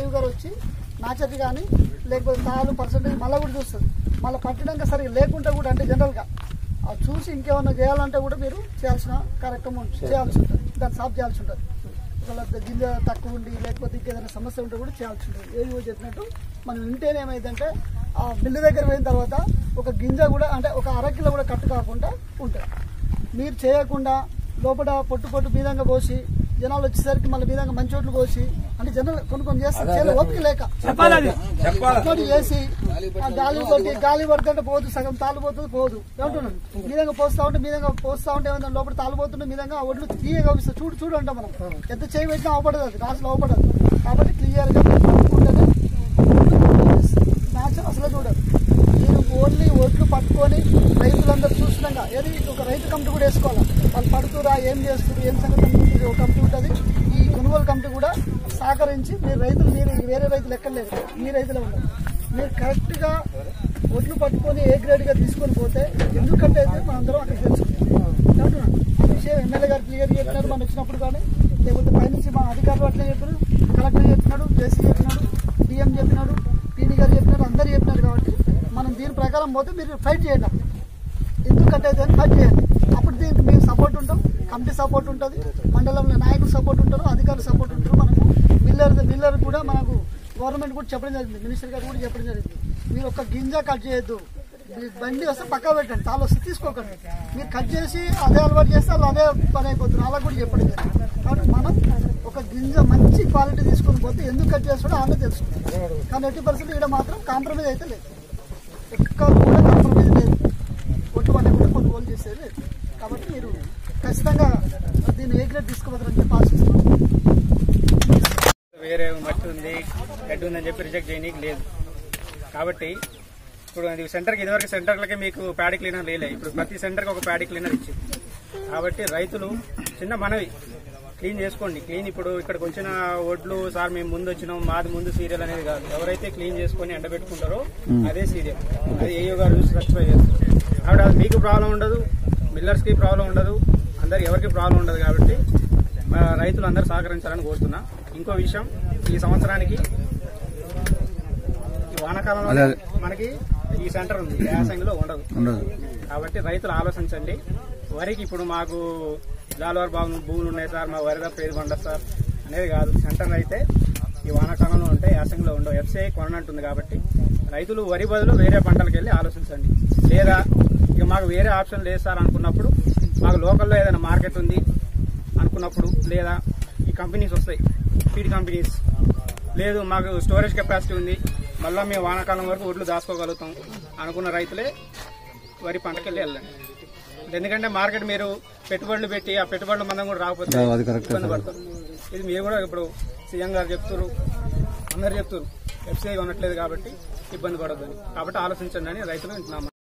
Sugar వచ్చి నాచటి కానీ లేకపోతే తాలు పర్సెంటేజ్ మళ్ళీ కూడా చూస్తుంది మళ్ళీ పట్టడానికి సరిగ్గా లేకుంటే కూడా అంటే జనరల్గా అది చూసి ఇంకేమన్నా చేయాలంటే కూడా మీరు చేయాల్సిన కార్యక్రమం ఉంటుంది. చేయాల్సి ఉంటుంది దాన్ని సాఫ్ చేయాల్సి ఉంటుంది ఒకవేళ గింజ తక్కువ ఉండి లేకపోతే ఇంకేదైనా సమస్య ఉంటే కూడా చేయాల్సి ఉంటుంది ఏది చెప్పినట్టు మనం వింటేనే ఏమైందంటే ఆ మిల్లు దగ్గర పోయిన తర్వాత ఒక గింజ కూడా అంటే ఒక అరకిలో కూడా కట్టు కాకుండా ఉంటుంది మీరు చేయకుండా లోపల పొట్టు పొట్టు బీదంగా పోసి జనాలు వచ్చేసరికి మళ్ళీ బీదంగా మంచి చోట్లు పోసి అంటే జనాలు కొన్ని కొన్ని చేస్తారు చేయలే ఓపిక లేక అట్లా చేసి ఆ గాలి కొట్టి గాలి పడుతుంటే పోదు సగం తాలు పోతుంది పోదు ఏమంటున్నాను మీదంగా పోస్తా ఉంటే మీదంగా పోస్తా ఉంటే ఏమైనా లోపల తాలు పోతుంటే మీదంగా ఆ ఒడ్లు తీయగా కనిపిస్తుంది చూడు చూడు అంటాం మనం ఎంత చేయి పెట్టినా అవపడదు అది రాసులు అవపడదు కాబట్టి క్లియర్ గా ఉంటేనే మ్యాచ్ అసలు చూడదు మీరు ఓన్లీ ఒడ్లు పట్టుకొని రైతులందరూ చూసినాక ఏది ఒక రైతు కమిటీ కూడా వేసుకోవాలి వాళ్ళు పడుతురా ఏం చేస్తారు ఏం సంగతి అనుకుంటుంది ఒక కమిటీ ఉంటుంది ఈ కొనుగోలు కమిటీ కూడా సహకరించి మీరు రైతులు మీరు వేరే రైతులు ఎక్కర్లేదు మీ రైతులే ఉన్నారు మీరు కరెక్ట్గా ఒడ్లు పట్టుకొని ఏ గ్రేడ్గా తీసుకొని పోతే ఎందుకంటే అయితే మనందరం అక్కడ తెలుసుకుంటాం అంటున్నాను. ఆ విషయం ఎమ్మెల్యే గారు క్లియర్ చెప్పినారు మనం వచ్చినప్పుడు కానీ లేకపోతే పైనుంచి మా అధికారులు అట్లే చెప్పారు కలెక్టర్ చెప్పినాడు జేసీ చెప్పినాడు డిఎం చెప్పినాడు పీని గారు చెప్పినారు అందరు చెప్పినారు కాబట్టి మనం దీని ప్రకారం పోతే మీరు ఫైట్ చేయండి అప్పుడు. ఎందుకంటే అయితే అని ఫైట్ చేయండి అప్పుడు దీనికి మేము సపోర్ట్ ఉంటాం కమిటీ సపోర్ట్ ఉంటుంది మండలంలో నాయకులు సపోర్ట్ ఉంటారు అధికారులు సపోర్ట్ ఉంటారు మనకు మిల్లర్ మిల్లర్ కూడా మనకు గవర్నమెంట్ కూడా చెప్పడం జరిగింది మినిస్టర్ గారు కూడా చెప్పడం జరిగింది మీరు ఒక గింజ కట్ చేయొద్దు మీ బండి వస్తే పక్క పెట్టండి తాళ్ళు వస్తే తీసుకోకండి మీరు కట్ చేసి అదే అలవాటు చేస్తే వాళ్ళు అదే పని అయిపోతుంది అలా కూడా చెప్పడం జరిగింది కాబట్టి మనం ఒక గింజ మంచి క్వాలిటీ తీసుకొని పోతే ఎందుకు కట్ చేస్తాడో ఆమె తెలుసుకుంటాం కానీ ఎట్టి పరిస్థితులు ఇక్కడ మాత్రం కాంప్రమైజ్ అయితే లేదు ఎక్కడ కూడా కాంప్రమైజ్ లేదు ఒట్టు పంట కూడా కొనుగోలు చేసేది లేదు కాబట్టి మీరు ఖచ్చితంగా దీన్ని ఏ గ్రేడ్ తీసుకోవద్దని చెప్పి ఆశిస్తున్నాను వేరే మట్టి ఉంది గడ్డి ఉందని చెప్పి రిజెక్ట్ చేయనీకి లేదు కాబట్టి ఇప్పుడు అది సెంటర్కి ఇదివరకు సెంటర్లకి మీకు ప్యాడీ క్లీనర్ లేలే ఇప్పుడు ప్రతి సెంటర్కి ఒక ప్యాడీ క్లీనర్ ఇచ్చింది కాబట్టి రైతులు చిన్న మనవి క్లీన్ చేసుకోండి క్లీన్ ఇప్పుడు ఇక్కడికి వచ్చిన ఒడ్లు సార్ మేము ముందు వచ్చినాం మాది ముందు సీరియల్ అనేది కాదు ఎవరైతే క్లీన్ చేసుకొని ఎండబెట్టుకుంటారో అదే సీరియల్ అది ఏయో గారు చూసి సబ్స్క్రైబ్ చేస్తారు కాబట్టి అది మీకు ప్రాబ్లం ఉండదు మిల్లర్స్కి ప్రాబ్లం ఉండదు అందరికి ఎవరికి ప్రాబ్లం ఉండదు కాబట్టి మా రైతులు అందరూ సహకరించాలని కోరుతున్నా ఇంకో విషయం ఈ సంవత్సరానికి ఈ వానాకాలంలో మనకి ఈ సెంటర్ ఉంది యాసంగిలో ఉండదు ఉండదు కాబట్టి రైతులు ఆలోచించండి వరికి ఇప్పుడు మాకు జాలవారి బాగు భూములు ఉన్నాయి సార్ మా వరి తప్ప ఏది పండదు సార్ అనేది కాదు సెంటర్ అయితే ఈ వానాకాలంలో ఉంటాయి యాసంగిలో ఉండవు ఎఫ్సీఐ కొనంటుంది కాబట్టి రైతులు వరి బదులు వేరే పంటలకు వెళ్ళి ఆలోచించండి లేదా ఇక మాకు వేరే ఆప్షన్ లేదు సార్ అనుకున్నప్పుడు మాకు లోకల్లో ఏదైనా మార్కెట్ ఉంది అనుకున్నప్పుడు లేదా ఈ కంపెనీస్ వస్తాయి ఫీడ్ కంపెనీస్ లేదు మాకు స్టోరేజ్ కెపాసిటీ ఉంది మళ్ళీ మేము వానాకాలం వరకు ఒడ్లు దాచుకోగలుగుతాం అనుకున్న రైతులే వరి పంటకి వెళ్ళి వెళ్ళండి ఎందుకంటే మార్కెట్ మీరు పెట్టుబడులు పెట్టి ఆ పెట్టుబడుల మందం కూడా రాకపోతే అది కరెక్టే ఇబ్బంది పడతారు ఇది మీరు కూడా ఇప్పుడు సీఎం గారు చెప్తారు అందరు చెప్తారు ఎఫ్సీఐ కొనట్లేదు కాబట్టి ఇబ్బంది పడద్దని కాబట్టి ఆలోచించండి అని రైతులు ఇంటున్నాం